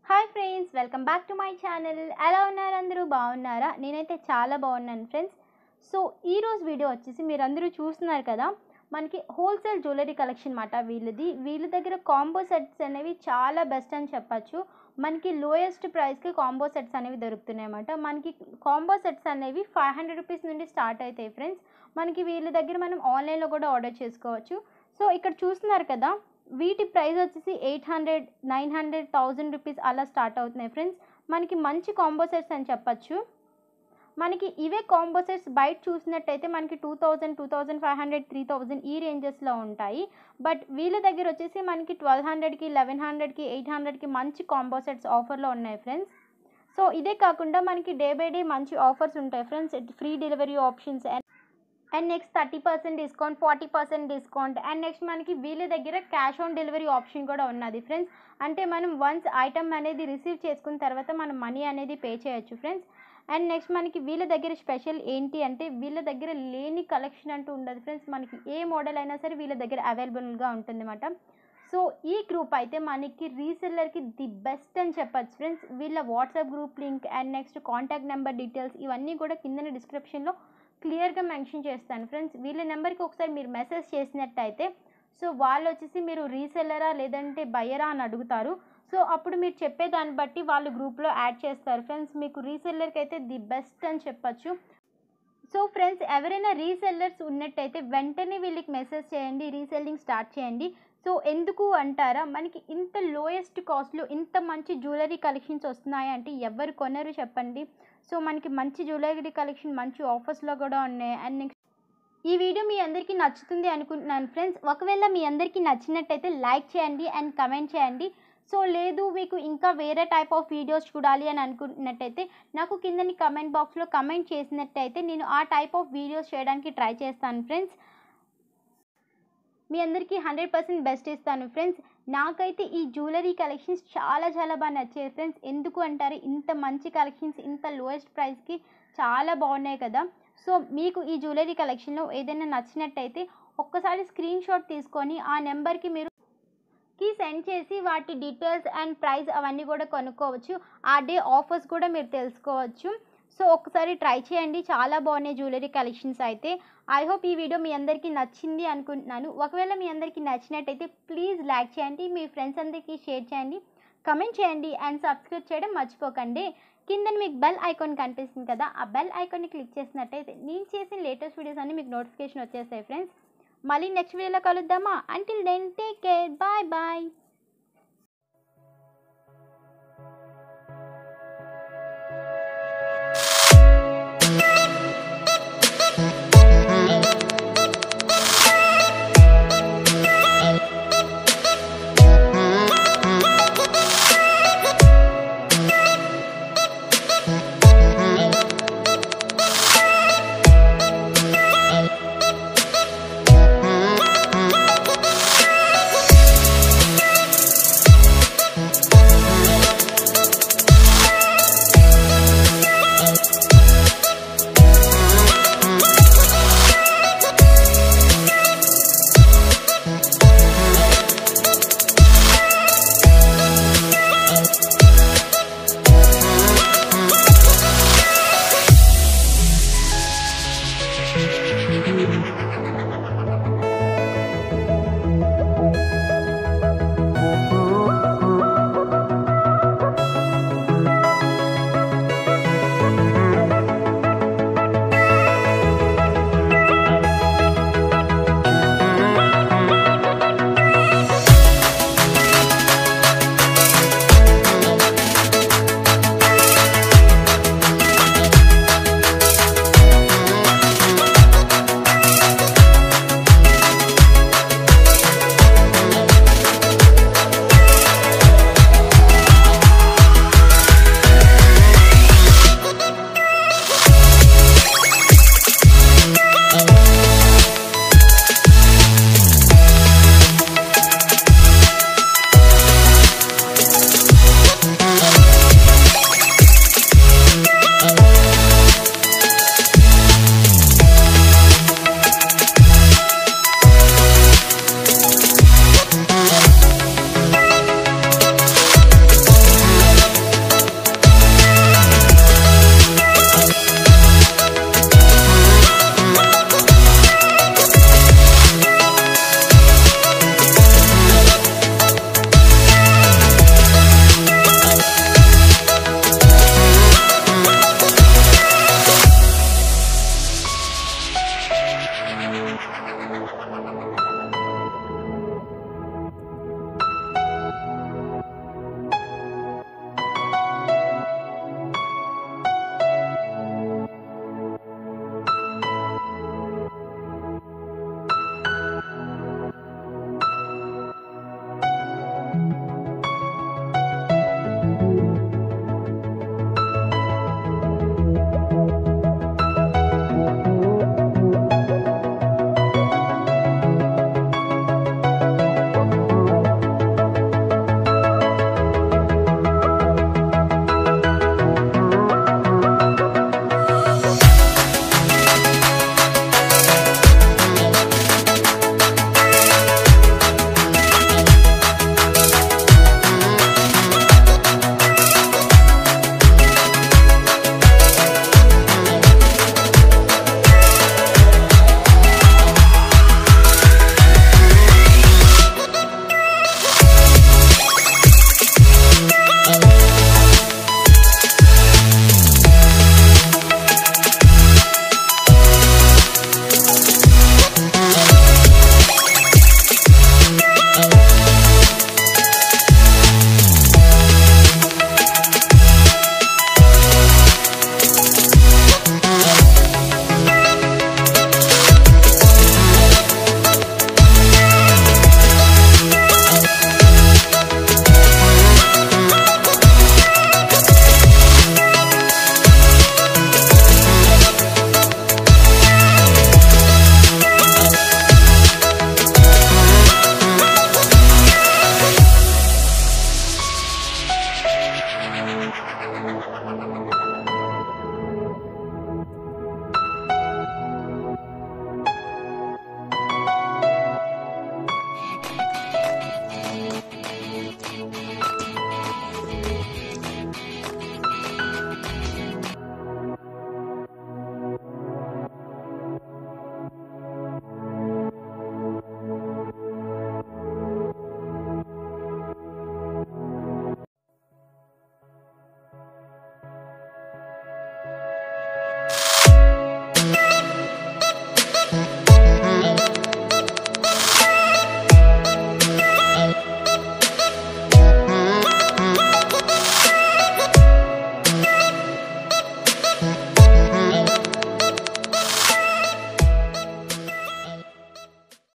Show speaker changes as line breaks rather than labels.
hi friends welcome back to my channel ఎలా ఉన్నారు అందరూ బాగున్నారా నేనైతే చాలా బాగున్నాను ఫ్రెండ్స్ సో ఈరోజు వీడియో వచ్చేసి మీరు అందరూ చూస్తున్నారు కదా మనకి హోల్సేల్ జ్యువెలరీ కలెక్షన్ మాట వీళ్ళది వీళ్ళ దగ్గర కాంబో సెట్స్ అనేవి చాలా బెస్ట్ అని చెప్పచ్చు మనకి లోయెస్ట్ ప్రైస్కి కాంబో సెట్స్ అనేవి దొరుకుతున్నాయి అన్నమాట మనకి కాంబో సెట్స్ అనేవి ఫైవ్ హండ్రెడ్ రూపీస్ నుండి స్టార్ట్ అవుతాయి ఫ్రెండ్స్ మనకి వీళ్ళ దగ్గర మనం ఆన్లైన్లో కూడా ఆర్డర్ చేసుకోవచ్చు సో ఇక్కడ చూస్తున్నారు కదా వీటి ప్రైస్ వచ్చేసి eight hundred nine hundred thousand rupees అలా స్టార్ట్ అవుతున్నాయి ఫ్రెండ్స్ మనకి మంచి కాంబో సెట్స్ అని చెప్పచ్చు మనకి ఇవే కాంబో సెట్స్ బయట చూసినట్టయితే మనకి two thousand two thousand five hundred three thousand ఈ రేంజెస్లో ఉంటాయి బట్ వీళ్ళ దగ్గర వచ్చేసి మనకి ట్వెల్వ్ హండ్రెడ్కి లెవెన్ హండ్రెడ్కి ఎయిట్ హండ్రెడ్కి మంచి కాంబో సెట్స్ ఆఫర్లో ఉన్నాయి ఫ్రెండ్స్ సో ఇదే కాకుండా మనకి డే బై డే మంచి ఆఫర్స్ ఉంటాయి friends free delivery options and and next thirty percent discount forty percent discount and next మనకి వీళ్ళ దగ్గర క్యాష్ ఆన్ డెలివరీ ఆప్షన్ కూడా ఉన్నది ఫ్రెండ్స్ అంటే మనం వన్స్ ఐటమ్ అనేది రిసీవ్ చేసుకున్న తర్వాత మనం మనీ అనేది పే చేయొచ్చు ఫ్రెండ్స్ అండ్ నెక్స్ట్ మనకి వీళ్ళ దగ్గర స్పెషల్ ఏంటి అంటే వీళ్ళ దగ్గర లేని కలెక్షన్ అంటూ ఉండదు ఫ్రెండ్స్ మనకి ఏ మోడల్ అయినా సరే వీళ్ళ దగ్గర అవైలబుల్గా ఉంటుంది అన్నమాట సో ఈ గ్రూప్ అయితే మనకి రీసెల్లర్కి ది బెస్ట్ అని చెప్పచ్చు ఫ్రెండ్స్ వీళ్ళ WhatsApp group link and next contact number details ఇవన్నీ కూడా కింద డిస్క్రిప్షన్లో క్లియర్గా మెన్షన్ చేస్తాను ఫ్రెండ్స్ వీళ్ళ నెంబర్కి ఒకసారి మీరు మెసేజ్ చేసినట్టయితే సో వాళ్ళు వచ్చేసి మీరు రీసెల్లరా లేదంటే బయ్యరా అని అడుగుతారు సో అప్పుడు మీరు చెప్పే దాన్ని బట్టి వాళ్ళు గ్రూప్లో యాడ్ చేస్తారు ఫ్రెండ్స్ మీకు రీసెల్లర్కి అయితే ది బెస్ట్ అని చెప్పచ్చు సో ఫ్రెండ్స్ ఎవరైనా రీసెల్లర్స్ ఉన్నట్టయితే వెంటనే వీళ్ళకి మెసేజ్ చేయండి రీసెల్లింగ్ స్టార్ట్ చేయండి సో ఎందుకు అంటారా మనకి ఇంత లోయెస్ట్ కాస్ట్లో ఇంత మంచి జ్యువెలరీ కలెక్షన్స్ వస్తున్నాయి అంటే ఎవరు కొనరు చెప్పండి సో మనకి మంచి జ్యువెలరీ కలెక్షన్ మంచి ఆఫర్స్లో కూడా ఉన్నాయి అండ్ నెక్స్ట్ ఈ వీడియో మీ అందరికీ నచ్చుతుంది అనుకుంటున్నాను ఫ్రెండ్స్ ఒకవేళ మీ అందరికీ నచ్చినట్టయితే లైక్ చేయండి అండ్ కమెంట్ చేయండి సో లేదు మీకు ఇంకా వేరే టైప్ ఆఫ్ వీడియోస్ చూడాలి అని అనుకున్నట్టయితే నాకు కిందని కమెంట్ బాక్స్లో కమెంట్ చేసినట్టయితే నేను ఆ టైప్ ఆఫ్ వీడియోస్ చేయడానికి ట్రై చేస్తాను ఫ్రెండ్స్ మీ అందరికీ హండ్రెడ్ పర్సెంట్ బెస్ట్ ఇస్తాను ఫ్రెండ్స్ నాకైతే ఈ జ్యువెలరీ కలెక్షన్స్ చాలా చాలా బాగా నచ్చాయి ఫ్రెండ్స్ ఎందుకు అంటారు ఇంత మంచి కలెక్షన్స్ ఇంత లోయెస్ట్ ప్రైస్కి చాలా బాగున్నాయి కదా సో మీకు ఈ జ్యువెలరీ కలెక్షన్లో ఏదైనా నచ్చినట్టయితే ఒక్కసారి స్క్రీన్ షాట్ తీసుకొని ఆ నెంబర్కి మీరు కి సెండ్ చేసి వాటి డీటెయిల్స్ అండ్ ప్రైస్ అవన్నీ కూడా కొనుక్కోవచ్చు ఆ డే ఆఫర్స్ కూడా మీరు తెలుసుకోవచ్చు సో ఒకసారి ట్రై చేయండి చాలా బాగున్నాయి జ్యువెలరీ కలెక్షన్స్ అయితే ఐ హోప్ ఈ వీడియో మీ అందరికీ నచ్చింది అనుకుంటున్నాను ఒకవేళ మీ అందరికీ నచ్చినట్టయితే ప్లీజ్ లైక్ చేయండి మీ ఫ్రెండ్స్ అందరికీ షేర్ చేయండి కమెంట్ చేయండి అండ్ సబ్స్క్రైబ్ చేయడం మర్చిపోకండి కింద మీకు బెల్ ఐకాన్ కనిపిస్తుంది కదా ఆ బెల్ ఐకాన్ని క్లిక్ చేసినట్టయితే నేను చేసిన లేటెస్ట్ వీడియోస్ అన్ని మీకు నోటిఫికేషన్ వచ్చేస్తాయి ఫ్రెండ్స్ మళ్ళీ నెక్స్ట్ వీడియోలో కలుద్దామా until then take care bye bye